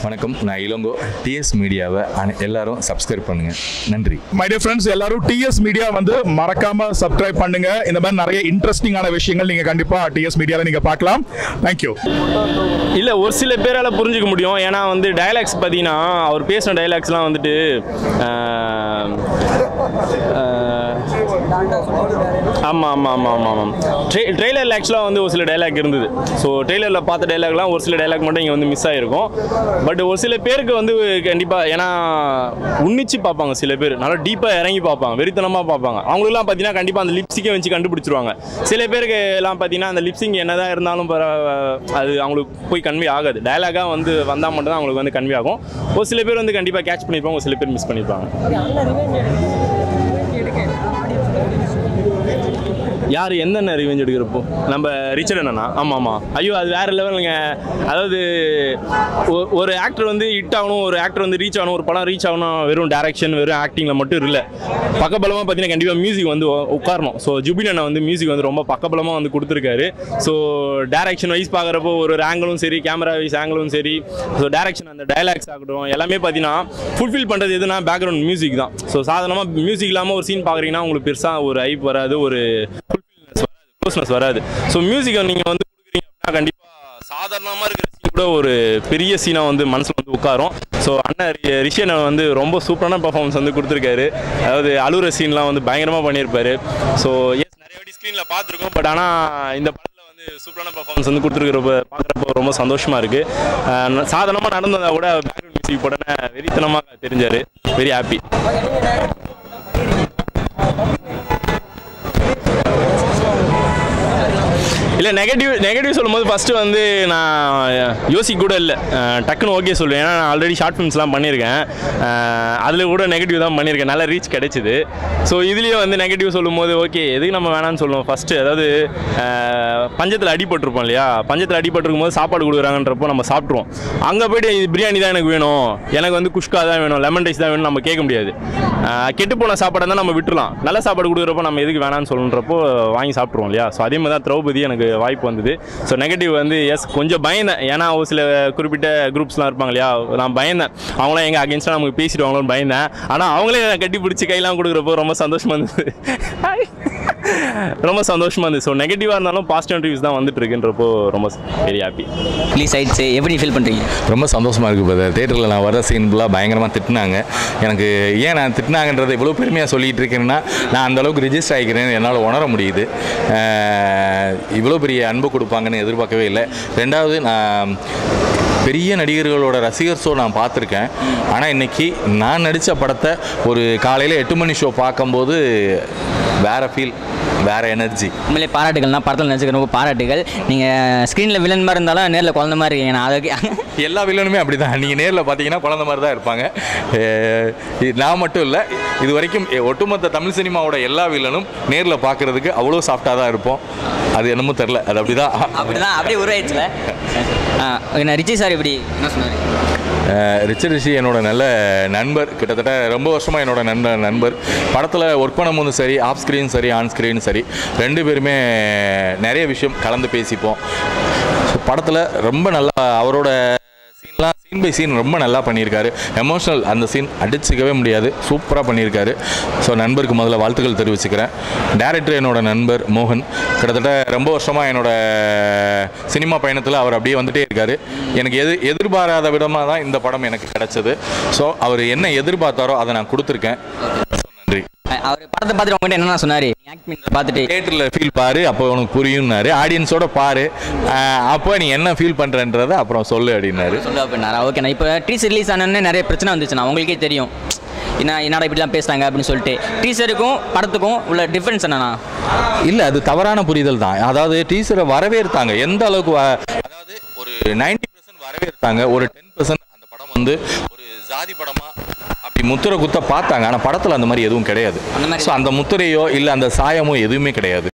வணக்கம் நான் இளங்கோ டிஎஸ் மீடியாவை அனை- எல்லாரும் சப்ஸ்கிரைப் பண்ணுங்கள் நன்றி மை டியர் ஃப்ரெண்ட்ஸ் எல்லாரும் டிஎஸ் மீடியா வந்து மறக்காம சப்ஸ்கிரைப் பண்ணுங்க இந்த மாதிரி நிறைய இன்ட்ரெஸ்டிங்கான விஷயங்கள் நீங்க கண்டிப்பா டிஎஸ் மீடியால நீங்க பார்க்கலாம் தேங்க்யூ இல்லை ஒரு சில பேரால் புரிஞ்சுக்க முடியும் ஏன்னா வந்து டயலாக்ஸ் பார்த்தீங்கன்னா அவர் பேசின டயலாக்ஸ்லாம் வந்துட்டு ஆஹ், ஆஹ், ஆமாம் ஆமாம் ஆமாம் ஆமாம் ஆமாம் ட்ரெ ட்ரெய்லரில் ஆக்சுவலாக வந்து ஒரு சில டைலாக் இருந்தது ஸோ ட்ரெய்லரில் பார்த்த டைலாக்லாம் ஒரு சில டைலாக் மட்டும் இங்கே வந்து மிஸ் ஆகிருக்கும் பட் ஒரு சில பேருக்கு வந்து கண்டிப்பாக ஏன்னா உன்னிச்சு பார்ப்பாங்க சில பேர் நல்லா டீப்பாக இறங்கி பார்ப்பாங்க வெறித்தனமாக பார்ப்பாங்க அவங்களுக்குலாம் பார்த்தீங்கன்னா கண்டிப்பாக அந்த லிப்ஸிக்கை வச்சு கண்டுபிடிச்சிருவாங்க சில பேருக்கு எல்லாம் பார்த்தீங்கன்னா அந்த லிப்ஸிங் என்னதான் இருந்தாலும் பரவ- அது அவங்களுக்கு போய் கன்வே ஆகாது டயலாகாக வந்து வந்தால் மட்டும் தான் அவங்களுக்கு வந்து கன்வே ஆகும் ஒரு சில பேர் வந்து கண்டிப்பாக கேட்ச் பண்ணியிருப்பாங்க ஒரு சில பேர் மிஸ் பண்ணியிருப்பாங்க யார் என்னென்ன ரிவெஞ்ச் எடுக்கிறப்போ நம்ம ரிச்சர்ட் அண்ணா ஆமாம் ஆமாம் ஐயோ அது வேற லெவலுங்க அதாவது ஒ- ஒரு ஆக்டர் வந்து ஹிட் ஆகணும் ஒரு ஆக்டர் வந்து ரீச் ஆகணும் ஒரு படம் ரீச் ஆகணும் வெறும் டேரக்ஷன் வெறும் ஆக்டிங்கில் மட்டும் இல்லை பக்கபலமாக பார்த்தீங்கன்னா கண்டிப்பாக மியூசிக் வந்து உ- உட்காரணும் ஸோ ஜுபின் அண்ணா வந்து மியூசிக் வந்து ரொம்ப பக்கபலமாக வந்து கொடுத்துருக்காரு ஸோ டேரக்ஷன் வைஸ் பார்க்குறப்போ ஒரு ஒரு ஆங்கிளும் சரி கேமரா வைஸ் ஆங்கிளும் சரி ஸோ டேரக்ஷன் அந்த டயலாக்ஸ் ஆகட்டும் எல்லாமே பார்த்தீங்கன்னா ஃபுல்ஃபில் பண்ணுறது எதுனா பேக்ரவுண்ட் மியூசிக் தான் ஸோ சாதாரணமாக மியூசிக் இல்லாமல் ஒரு சீன் பார்க்குறீங்கன்னா உங்களுக்கு பெருசாக ஒரு ஐப் வராது ஒரு ஃபுல்ஃபில்னஸ் வராது க்ளோஸ்னஸ் வராது ஸோ மியூசிக்கை நீங்கள் வந்து கொடுக்குறீங்க அப்படின்னா கண்டிப்பாக சாதாரணமாக இருக்கிற சீன் கூட ஒரு பெரிய சீனாக வந்து மனசில் வந்து உட்காரும் ஸோ அண்ணன் ரி- ரிஷி அண்ணன் வந்து ரொம்ப சூப்பரான பர்ஃபார்மன்ஸ் வந்து கொடுத்துருக்காரு அதாவது அழுகிற சீன்லாம் வந்து பயங்கரமாக பண்ணியிருப்பாரு ஸோ எஸ் நிறைய வாட்டி ஸ்க்ரீனில் பார்த்துருக்கோம் பட் ஆனால் இந்த படத்தில் வந்து சூப்பரான பர்ஃபார்மன்ஸ் வந்து கொடுத்துருக்கிறப்ப பார்க்குறப்போ ரொம்ப சந்தோஷமாக இருக்குது சாதாரணமாக நடந்ததா கூட பேக்ரவுண்ட் மியூசிக் போட்டோன்னே வெறித்தனமாக தெரிஞ்சார் வெரி ஹாப்பி இல்லை நெகட்டிவ் நெகட்டிவ் சொல்லும்போது ஃபஸ்ட்டு வந்து நான் யோசிக்க கூட இல்லை டக்குன்னு ஓகே சொல்லுவேன் ஏன்னா நான் ஆல்ரெடி ஷார்ட் ஃபிலிம்ஸ்லாம் பண்ணியிருக்கேன் அதில் கூட நெகட்டிவ் தான் பண்ணியிருக்கேன் நல்ல ரீச் கிடைச்சிது ஸோ இதுலேயே வந்து நெகட்டிவ் சொல்லும்போது ஓகே எதுக்கு நம்ம வேணாம்னு சொல்லுவோம் ஃபஸ்ட்டு அதாவது பஞ்சத்தில் அடிபட்டிருப்போம் இல்லையா பஞ்சத்தில் அடிபட்டிருக்கும் போது சாப்பாடு கொடுக்குறாங்கன்றப்போ நம்ம சாப்பிட்ருவோம் அங்கே போயிட்டு இது பிரியாணி தான் எனக்கு வேணும் எனக்கு வந்து குஷ்கா தான் வேணும் லெமன் ரைஸ் தான் வேணும் நம்ம கேட்க முடியாது கெட்டு போன சாப்பாடை தான் நம்ம விட்டுறலாம் நல்ல சாப்பாடு கொடுக்குறப்போ நம்ம எதுக்கு வேணாம்னு சொல்லுன்றப்போ வாங்கி சாப்பிட்ருவோம் இல்லையா ஸோ அதே மாதிரி தான் திரௌபதி எனக்கு வாய்ப்பு வந்தது ஸோ நெகட்டிவ் வந்து எஸ் கொஞ்சம் பயந்தேன் ஏன்னா ஒரு சில குறிப்பிட்ட குரூப்ஸ்லாம் இருப்பாங்க இல்லையா நான் பயந்தேன் அவங்களாம் எங்கள் அகேன்ஸ்டாக நமக்கு பேசிடுவாங்களோன்னு பயந்தேன் ஆனால் அவங்களே என்னை கட்டி பிடிச்சி கையெல்லாம் கொடுக்குறப்போ ரொம்ப சந்தோஷமாக இருந்தது ரொம்ப சந்தோஷமாக இருந்தது ஸோ நெகட்டிவாக இருந்தாலும் பாசிட்டிவ் ரிவ்யூஸ் தான் வந்துட்டு இருக்குன்றப்போ ரொம்ப வெரி ஹாப்பி ரிலீஸ் ஆயிடுச்சு எப்படி ஃபீல் பண்ணுறீங்க ரொம்ப சந்தோஷமாக இருக்குது பிரதர் தேட்டரில் நான் வர சீன் ஃபுல்லாக பயங்கரமாக திட்டினாங்க எனக்கு ஏன் நான் திட்டினாங்கன்றதை இவ்வளோ பெருமையாக சொல்லிட்டு இருக்கேன்னா நான் அந்த அளவுக்கு ரிஜிஸ்டர் ஆகிக்கிறேன்னு என்னால் உணர முடியுது அஹ், இவ்வளோ பெரிய அன்பு கொடுப்பாங்கன்னு எதிர்பார்க்கவே இல்லை ரெண்டாவது நான் பெரிய நடிகர்களோட ரசிகர் ஷோ நான் பார்த்துருக்கேன் ஆனால் இன்னைக்கு நான் நடித்த படத்தை ஒரு காலையில் எட்டு மணி ஷோ பார்க்கும்போது வேற ஃபீல் வேற எனர்ஜி உண்மையிலே பாராட்டுகள்னா படத்தில் நினச்சிக்க ரொம்ப பாராட்டுகள் நீங்கள் ஸ்க்ரீனில் வில்லன் மாதிரி இருந்தாலும் நேரில் குழந்த மாதிரி இருக்கீங்க நான் அதுக்கு எல்லா வில்லனுமே அப்படி தான் நீங்கள் நேரில் பார்த்தீங்கன்னா குழந்த மாதிரி தான் இருப்பாங்க அஹ் இது நான் மட்டும் இல்லை இது வரைக்கும் எ- ஒட்டுமொத்த தமிழ் சினிமாவோட எல்லா வில்லனும் நேரில் பார்க்குறதுக்கு அவ்வளோ சாஃப்டாக தான் இருப்போம் அது என்னமோ தெரில அது அப்படி தான் அப்படிதான் அப்படியே உருவாயிடுச்சுல என்ன ரிச்சி சார் இப்படி என்ன சொன்னார் ரிச்சர் ரிஷி என்னோட நல்ல நண்பர் கிட்டத்தட்ட ரொம்ப வருஷமாக என்னோட நண்ப நண்பர் படத்தில் ஒர்க் பண்ணும்போதும் சரி ஆஃப் ஸ்க்ரீன் சரி ஆன் ஸ்க்ரீன் சரி ரெண்டு பேருமே நிறைய விஷயம் கலந்து பேசிப்போம் ஸோ படத்தில் ரொம்ப நல்லா அவரோட சீன்லாம் சீன் பை சீன் ரொம்ப நல்லா பண்ணியிருக்காரு எமோஷனல் அந்த சீன் அடிச்சுக்கவே முடியாது சூப்பராக பண்ணியிருக்காரு ஸோ நண்பருக்கு முதல்ல வாழ்த்துக்கள் தெரிவிச்சுக்கிறேன் டேரக்டர் என்னோட நண்பர் மோகன் கிட்டத்தட்ட ரொம்ப வருஷமாக என்னோட சினிமா பயணத்தில் அவர் அப்படியே வந்துட்டே இருக்காரு எனக்கு எது எதிர்பாராத விதமாக தான் இந்த படம் எனக்கு கிடைச்சது ஸோ அவர் என்ன எதிர்பார்த்தாரோ அதை நான் கொடுத்துருக்கேன் So, நன்றி அவர் படத்தை பார்த்துட்டு உங்ககிட்ட என்ன சொன்னார் ஆக்ட் பண்ணி பார்த்துட்டு தேட்டரில் ஃபீல் பாரு அப்போ உனக்கு புரியும்னாரு ஆடியன்ஸோட பாரு ஆஹ் அப்போ நீ என்ன ஃபீல் பண்ணுறன்றதை அப்புறம் சொல்லு அப்படின்னாரு சொல்ல அப்படின்னாரா ஓகே நான் இப்போ டீசர் ரிலீஸ் ஆனோடனே நிறைய பிரச்சனை வந்துச்சுண்ணா உங்களுக்கே தெரியும் என்ன என்னடா இப்படிலாம் பேசுகிறாங்க அப்படின்னு சொல்லிட்டு டீசருக்கும் படத்துக்கும் உள்ள டிஃப்ரென்ஸ் என்னண்ணா இல்லை அது தவறான புரிதல் தான் அதாவது டீச்சரை வரவேற்றாங்க எந்த அளவுக்கு வ- அதாவது ஒரு நைன்டி பர்சன்ட் வரவேற்றாங்க ஒரு டென் பர்சன்ட் அந்த படம் வந்து ஒரு ஜாதி படமா அப்படி முத்திரை குத்த பார்த்தாங்க ஆனால் படத்தில் அந்த மாதிரி எதுவும் கிடையாது அந்த மாதிரி ஸோ அந்த முத்திரையோ இல்லை அந்த சாயமோ எதுவுமே கிடையாது